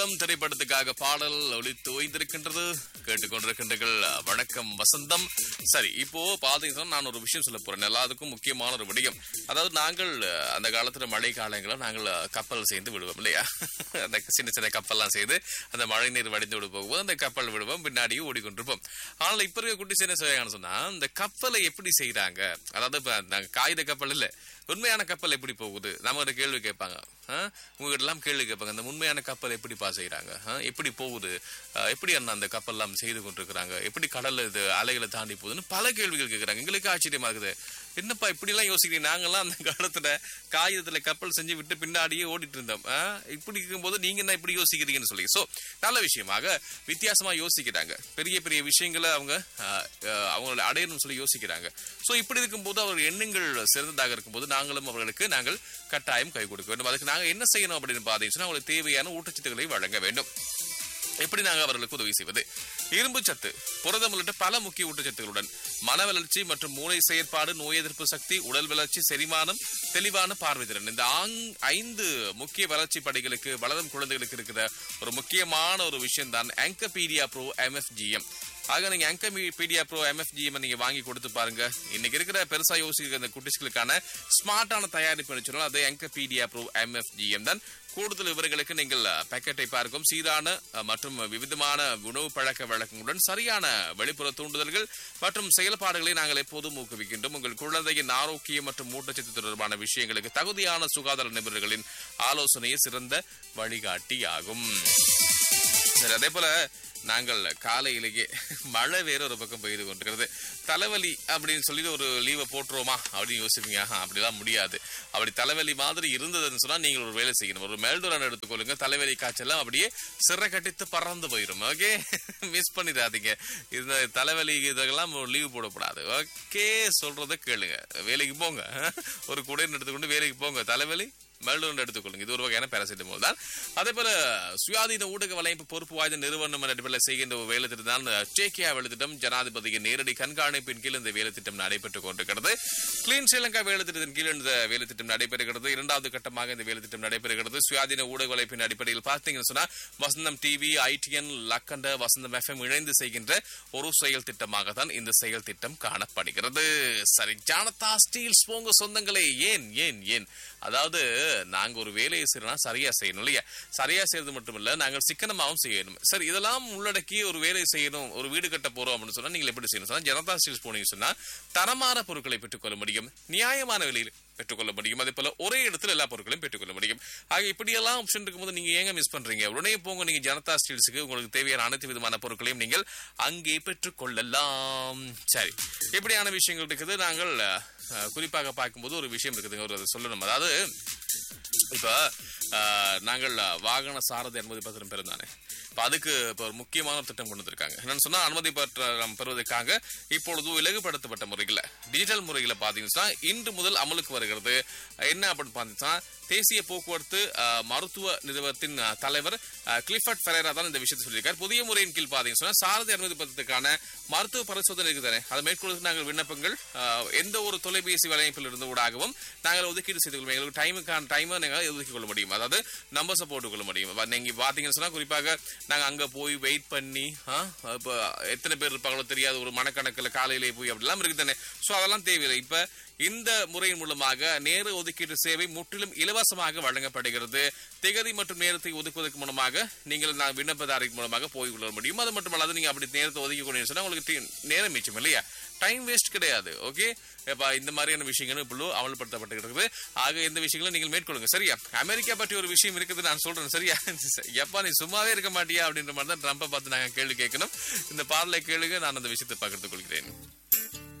திரைப்படத்துக்காக பாடல் ஒளித்து ஓய்ந்திருக்கின்றது கேட்டுக்கொண்டிருக்கின்றீர்கள் வணக்கம் வசந்தம் சரி இப்போ பாத்தீங்கன்னா நான் ஒரு விஷயம் சொல்ல போறேன் எல்லாத்துக்கும் முக்கியமான ஒரு விடயம் அதாவது நாங்கள் அந்த காலத்துல மழை காலங்களில் நாங்கள் கப்பல் சேர்ந்து விடுவோம் இல்லையா அந்த சின்ன சின்ன கப்பல்லாம் செய்து அந்த மழை நீர் வடிந்து விட போகும்போது அந்த கப்பல் விடுவோம் பின்னாடியே ஓடிக்கொண்டிருப்போம் ஆனால் இப்ப இருக்க குட்டி என்ன செய்வாங்கன்னு சொன்னா இந்த கப்பலை எப்படி செய்யறாங்க அதாவது இப்ப நாங்க காகித கப்பல் இல்ல உண்மையான கப்பல் எப்படி போகுது நம்ம ஒரு கேள்வி கேட்பாங்க ஆ? உங்ககிட்ட எல்லாம் கேள்வி கேட்பாங்க அந்த உண்மையான கப்பல் எப்படி பா செய்யறாங்க ஆ? எப்படி போகுது ஆ, எப்படி அண்ணா அந்த கப்பல் எல்லாம் செய்து கொண்டிருக்கிறாங்க எப்படி கடல்ல இது அலைகளை தாண்டி போகுதுன்னு பல கேள்விகள் கேட்கறாங்க எங்களுக்கு ஆச்சரியமா இருக்குது என்னப்பா இப்படி எல்லாம் யோசிக்கிறீங்க நாங்கெல்லாம் அந்த காலத்துல காகிதத்துல கப்பல் செஞ்சு விட்டு பின்னாடியே ஓடிட்டு இருந்தோம் ஆ? இப்படி இருக்கும்போது நீங்க என்ன இப்படி யோசிக்கிறீங்கன்னு சொல்லி சோ நல்ல விஷயமாக வித்தியாசமா யோசிக்கிறாங்க பெரிய பெரிய விஷயங்களை அவங்க ஆ, ஆ, அவங்கள அடையணும்னு சொல்லி யோசிக்கிறாங்க சோ இப்படி இருக்கும்போது அவர் எண்ணங்கள் சிறந்ததாக இருக்கும்போது நாங்களும் அவர்களுக்கு நாங்கள் கட்டாயம் கை கொடுக்க வேண்டும் அதுக்கு நாங்க என்ன செய்யணும் அப்படின்னு பார்த்தீங்கன்னா அவங்களுக்கு தேவையான ஊட்டச்சத்துக்களை வழங்க வேண்டும் எப்படி நாங்கள் அவர்களுக்கு உதவி செய்வது இரும்பு சத்து புரதம் உள்ளிட்ட பல முக்கிய ஊட்டச்சத்துக்களுடன் மன வளர்ச்சி மற்றும் மூளை செயற்பாடு நோய் எதிர்ப்பு சக்தி உடல் வளர்ச்சி செரிமானம் தெளிவான பார்வைத்திறன் இந்த ஆங்- ஐந்து முக்கிய வளர்ச்சி படிகளுக்கு வளரும் குழந்தைகளுக்கு இருக்கிற ஒரு முக்கியமான ஒரு விஷயம் தான் ஆங்கபீடியா ப்ரோ எம்எஃப்ஜிஎம் ஆக நீங்க ஆங்கபீடியா ப்ரோ எம்எஃப்ஜிஎம் நீங்க வாங்கி கொடுத்து பாருங்க இன்னைக்கு இருக்கிற பெருசா யோசிக்கிற அந்த குட்டிஸ்களுக்கான ஸ்மார்ட்டான தயாரிப்பு சொன்னால் அது ஆங்கபீடியா ப்ரோ எம்எஃப்ஜிஎம் தான் கூடுதல் விவரங்களுக்கு நீங்கள் பேக்கெட்டை பார்க்கும் சீரான அஹ், மற்றும் விவிதமான உணவு பழக்க வழக்கங்களுடன் சரியான வெளிப்புற தூண்டுதல்கள் மற்றும் செயல்பாடுகளை நாங்கள் எப்போதும் ஊக்குவிக்கின்றோம் உங்கள் குழந்தையின் ஆரோக்கியம் மற்றும் ஊட்டச்சத்து தொடர்பான விஷயங்களுக்கு தகுதியான சுகாதார நிபுணர்களின் ஆலோசனையே சிறந்த வழிகாட்டியாகும் சரி அதே போல நாங்கள் காலையிலேயே மழை வேற ஒரு பக்கம் பெய்து கொண்டிருக்கிறது தலைவலி அப்படின்னு சொல்லிட்டு ஒரு லீவை போட்டுருவோமா அப்படின்னு யோசிப்பீங்க ஆஹா, அப்படிலாம் முடியாது அப்படி தலைவலி மாதிரி இருந்ததுன்னு சொன்னா நீங்கள் ஒரு வேலை செய்யணும் ஒரு மேல்துரன் எடுத்துக்கொள்ளுங்க தலைவலி காய்ச்சல்லாம் அப்படியே சிறை கட்டித்து பறந்து போயிடும் ஓகே மிஸ் பண்ணிடாதீங்க இந்த தலைவலி இதெல்லாம் ஒரு லீவு போடக்கூடாது ஓகே சொல்றதை கேளுங்க வேலைக்கு போங்க ஒரு குடைன்னு எடுத்துக்கொண்டு வேலைக்கு போங்க தலைவலி மெல்டோன் எடுத்துக்கொள்ளுங்க இது ஒரு வகையான பேராசிட்டமால் தான் அதே போல சுயாதீன ஊடக வலையமைப்பு பொறுப்பு வாய்ந்த நிறுவனம் என்ற அடிப்படையில் செய்கின்ற ஒரு வேலை திட்டம் தான் சேக்கியா வேலை திட்டம் ஜனாதிபதியின் நேரடி கண்காணிப்பின் கீழ் இந்த வேலை திட்டம் நடைபெற்றுக் கொண்டிருக்கிறது கிளீன் ஸ்ரீலங்கா வேலை திட்டத்தின் கீழ் இந்த வேலை திட்டம் நடைபெறுகிறது இரண்டாவது கட்டமாக இந்த வேலை திட்டம் நடைபெறுகிறது சுயாதீன ஊடக வலைப்பின் அடிப்படையில் பார்த்தீங்கன்னு சொன்னா Vasantham TV ITN Lakhanda Vasantham FM இணைந்து செய்கின்ற ஒரு செயல் திட்டமாக தான் இந்த செயல் திட்டம் காணப்படுகிறது சரி ஜானதா ஸ்டீல்ஸ் போங்க சொந்தங்களே ஏன் ஏன் ஏன் அதாவது நாங்க ஒரு வேலையை செய்யறோம்னா சரியா செய்யணும் இல்லையா சரியா செய்யறது மட்டும் இல்ல நாங்கள் சிக்கனமாவும் செய்யணும் சரி இதெல்லாம் உள்ளடக்கி ஒரு வேலை செய்யணும் ஒரு வீடு கட்ட போறோம் அப்படின்னு சொன்னா நீங்கள் எப்படி செய்யணும் சொன்னா ஜனதா ஸ்டீல்ஸ் போனீங்க சொன்னா தரமான பொருட்களை பெற்றுக்கொள்ள முடியும் நியாயமான விலையில் பெற்றுக்கொள்ள முடியும் அதே போல ஒரே இடத்துல எல்லா பொருட்களையும் பெற்றுக்கொள்ள முடியும் ஆக இப்படியெல்லாம் ஆப்ஷன் இருக்கும்போது நீங்க ஏங்க மிஸ் பண்றீங்க உடனே போங்க நீங்க ஜனதா ஸ்டீல்ஸுக்கு உங்களுக்கு தேவையான அனைத்து விதமான பொருட்களையும் நீங்கள் அங்கே பெற்றுக்கொள்ளலாம் சரி இப்படியான விஷயங்கள் இருக்குது நாங்கள் அஹ், குறிப்பாக பார்க்கும்போது ஒரு விஷயம் இருக்குதுங்க ஒரு அதை சொல்லணும் அதாவது இப்ப அஹ், நாங்கள் வாகன சாரதி அனுமதி பத்திரம் பெறுந்தானே இப்ப அதுக்கு இப்ப ஒரு முக்கியமான ஒரு திட்டம் கொண்டு வந்திருக்காங்க என்னன்னு சொன்னா அனுமதி பத்திரம் பெறுவதற்காக இப்பொழுது இலகுபடுத்தப்பட்ட முறையில் டிஜிட்டல் முறையில் பாத்தீங்கன்னா இன்று முதல் அமலுக்கு வருகிறது என்ன அப்படின்னு பாத்தீங்கன்னா தேசிய போக்குவரத்து அஹ், மருத்துவ நிறுவனத்தின் அஹ், தலைவர் அஹ், கிளிஃபர்ட் ஃபெரேரா தான் இந்த விஷயத்தை சொல்லியிருக்கார் புதிய முறையின் கீழ் பாத்தீங்கன்னா சொன்னா சாரதி அனுமதி பத்திரத்துக்கான மருத்துவ பரிசோதனை இருக்குதானே அதை மேற்கொள்வதற்கு நாங்கள் விண்ணப்பங்கள் அஹ், எந்த ஒரு தொலைபேசி வலையமைப்பில் இருந்து ஊடாகவும் நாங்கள் ஒதுக்கீடு செய்து கொள்வோம் எங்களுக்கு டைமுக்கான டைமை நாங்கள் ஒதுக்கிக் கொள்ள முடியும் அதாவது நம்பர்ஸை போட்டுக்கொள்ள முடியும் வ- நீங்க பாத்தீங்கன்னு சொன்னா குறிப்பாக நாங்க அங்க போய் வெயிட் பண்ணி ஆ, இப்போ எத்தனை பேர் இருப்பாங்களோ தெரியாது ஒரு மனக்கணக்கில் காலையிலே போய் அப்படிலாம் இருக்கு தானே ஸோ அதெல்லாம் தேவையில்லை இப்ப இந்த முறையின் மூலமாக நேர ஒதுக்கீட்டு சேவை முற்றிலும் இலவசமாக வழங்கப்படுகிறது திகதி மற்றும் நேரத்தை ஒதுக்குவதற்கு மூலமாக நீங்கள் நான் விண்ணப்பதாரின் மூலமாக போய் கொள்ள முடியும் அது மட்டுமல்லாது நீங்க அப்படி நேரத்தை ஒதுக்கி கொண்டு சொன்னா உங்களுக்கு டி- நேரம் மிச்சம் இல்லையா டைம் வேஸ்ட் கிடையாது ஓகே இப்ப இந்த மாதிரியான விஷயங்களும் இப்போ அமல்படுத்தப்பட்டிருக்கிறது ஆக இந்த விஷயங்களும் நீங்கள் மேற்கொள்ளுங்க சரியா அமெரிக்கா பற்றி ஒரு விஷயம் இருக்குது நான் சொல்றேன் சரியா எப்பா நீ சும்மாவே இருக்க மாட்டியா அப்படின்ற மாதிரி தான் ட்ரம்பை பார்த்து நாங்க கேள்வி கேட்கணும் இந்த பாடலை கேளுங்க நான் அந்த விஷயத்தை பகிர்ந்து கொள்கிறேன்